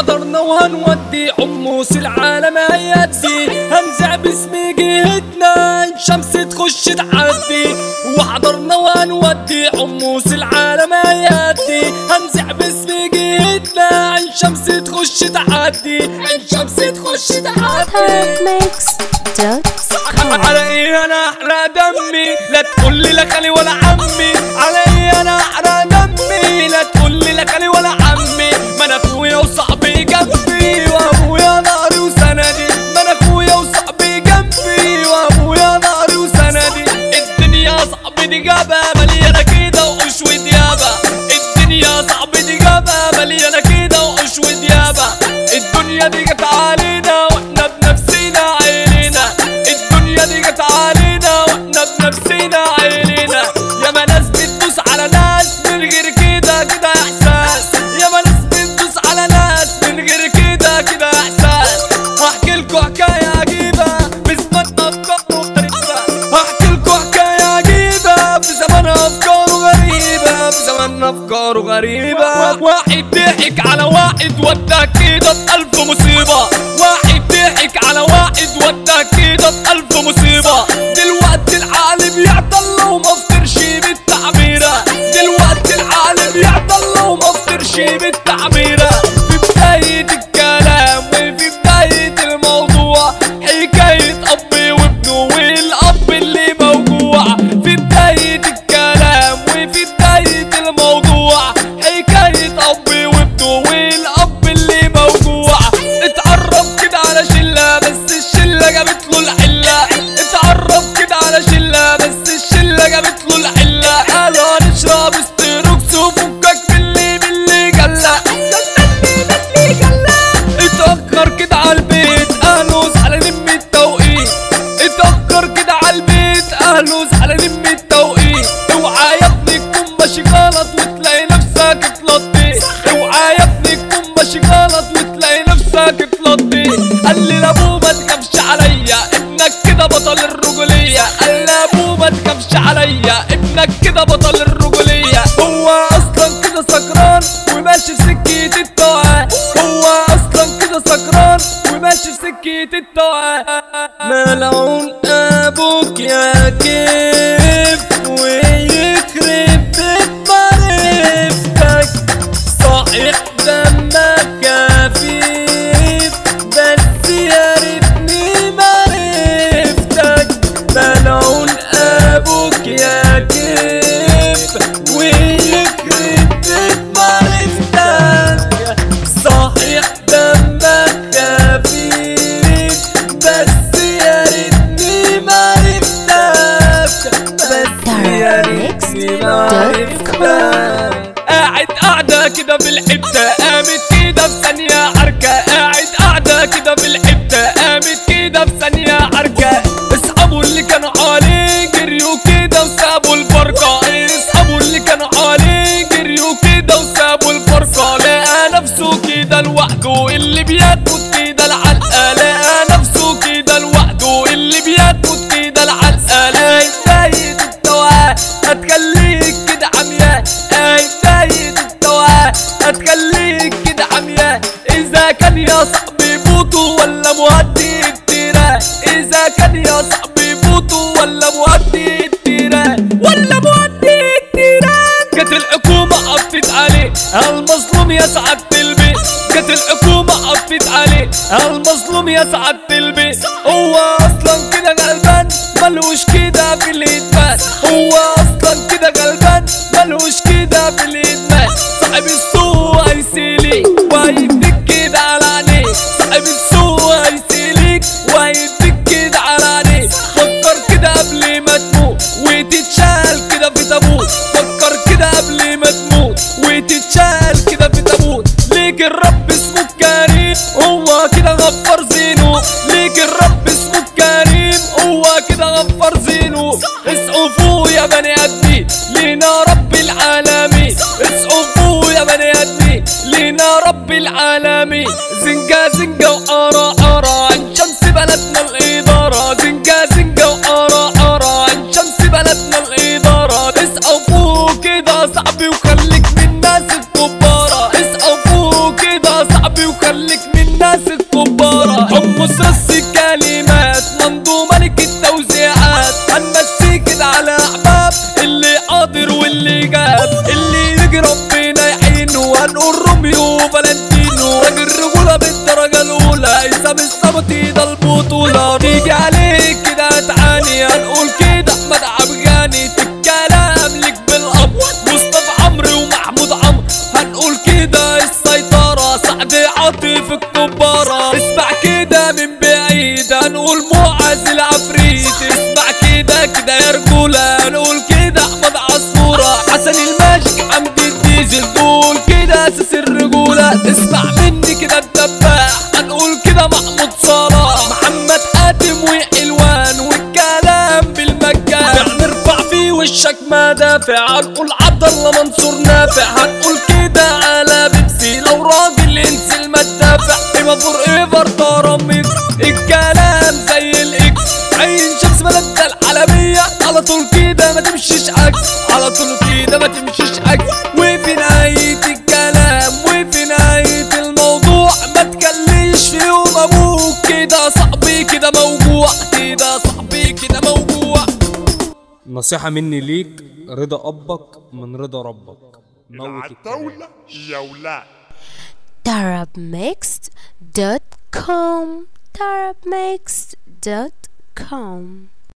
وحضرنا وهنودي حمص العالم هيدي هنزع باسم جهتنا الشمس تخش تعدي وحضرنا وهنودي حمص العالم هيدي هنزع باسم جهتنا الشمس تخش تعدي الشمس تخش تعدي Topmix.com على ايه انا احرق دمي لا تقول لي لا خالي ولا عمي على ايه انا احرق دمي لا تقول لي لا خالي ولا عمي ما انا اخويا وصاحبي جنبي وابويا ظهري وسندي ما انا اخويا وصاحبي جنبي وابويا ظهري وسندي الدنيا صاحبي دي جابه مليانه كده وقش وديابه الدنيا صاحبي دي جابه مليانه كده وقش وديابه الدنيا دي جت علينا واحنا بنفسينا عينينا الدنيا دي جت علينا واحنا بنفسينا عينينا يا ما ناس بتدوس على ناس من غير كده كده احساس يا ما ناس بتدوس على ناس من غير كده كده احساس هحكي لكم حكايه عجيبه بزمن افكار غريبه هحكي لكم حكايه عجيبه في زمان افكار غريبه في زمان افكار غريبه واحد ضحك على واحد وداك كده في الف مصيبه واحد ضحك على واحد وداك كده في الف مصيبه دلوقتي العقل بيعطل وما فطرش بالتعبيره دلوقتي العقل بيعطل وما فطرش بالتعبيره في بدايه الكلام وفي بدايه الموضوع حكايه اب وابنه والاب اللي موجوع في بدايه الكلام وفي بدايه الموضوع حكايه اب وابنه والاب اللي موجوع اتعرف كده على شله بس الشله جابت له الحله اتعرف كده على شله بس الشله جابت له الحله قالوا هنشرب استروكس وفكك من اللي من اللي جلا اتأخر كده على البيت اهله زعلانين من التوقيت اتأخر كده على البيت اهله زعلانين من التوقيت اوعى يا ابني تكون ماشي غلط وتلاقي نفسك اتلطيت اوعى يا ابني تكون ماشي غلط وتلاقي نفسك اتلطيت قال لي لابوه ما تخافش عليا ابنك كده بطل الرجولية قال لابوه ما تخافش عليا ابنك كده بطل الرجولية هو اصلا كده سكران وماشي في سكة التوعية هو اصلا كده سكران وماشي في سكة التوعية ملعون ابوك يا كيف ويخرب بيت معرفتك صحيح دمك خفيف بس يا ريتني معرفتك ملعون ابوك يا كيف ويخرب بيت معرفتك صحيح دمك خفيف بس يا ريتني معرفتك بس يا ريتني معرفتك قاعد قاعدة كده بالحتة قامت كده في ثانية عركة قاعد قاعدة كده بالحتة قامت كده في ثانية عركة اصحابه اللي كانوا عليه جريوا كده وسابوا الفرقة اصحابه اللي كانوا عليه جريوا كده وسابوا الفرقة لقى نفسه كده لوحده اللي بياخد كده العلقة لقى نفسه كده لوحده اللي بياخد كده العلقة لا بداية التوعية هتخليك كده عمياء اي بداية التوعية هتخليك كده عمياء اذا كان يا صاحبي بوطو ولا مهدي التيرة اذا كان يا صاحبي بوطو ولا مهدي التيرة ولا مهدي التيرة جت الحكومة قفت عليه المظلوم يا سعادة البيت جت الحكومة قفت عليه المظلوم يا سعادة البيت هو اصلا كده غلبان ملوش كده في الادمان هو اصلا كده غلبان ملوش كده في الادمان صاحب السوق هيسيليك وهيديك كده على عينيك صاحب السوق هيسيليك وهيديك كده على عينيك فكر كده قبل ما تموت وتتشال كده في تابوت فكر كده قبل ما تموت وتتشال كده في تابوت ليك الرب اسمه كريم هو كده غفر زينه ليك الرب اسمه كريم هو كده غفر زينه اسعوا فوق يا بني ادمين لينا رب العالمين اسعوا فوق يا بني ادمين لينا رب العالمين زنجة زنجة وقرا قرا عن شمس بلدنا الإدارة زنجة زنجة وقرا قرا عن شمس بلدنا الإدارة اسعوا فوق كده صاحبي وخليك من الناس الكبارة اسعوا فوق كده صاحبي وخليك كده مش ظبطي ده البطولة تيجي عليك كده تعاني هنقول كده احمد عبجاني تتكلم لك بالاب مصطفى عمرو ومحمود عمرو هنقول كده السيطرة سعد عاطف الكبارة اسمع كده من بعيد هنقول معز العفريت اسمع كده كده يا رجولة هنقول كده احمد عصفورة حسن الماجيك حمدي الديزل دول كده اساس الرجولة اسمع مني كده الدباح هنقول كده محمود صلاح محمد قادم وحلوان والكلام بالمجان نرفع في وشك مدافع هنقول عبد الله منصور نافع هنقول كده على بيبسي لو راجل انزل ما تدافع ايفر ايفر طرمك الكلام زي الاكس عين شمس بلد العالمية على طول كده ما تمشيش عكس على طول كده ما تمشيش عكس وفي نهاية الكلام وفي نهاية الموضوع ما تكليش في يوم ابوك كده صاحبي كده موجوع كده صاحبي كده موجوع نصيحة مني ليك رضا أبك من رضا ربك موت الكلام. العتاولة يا ولاد Arabmixed.com Arabmixed.com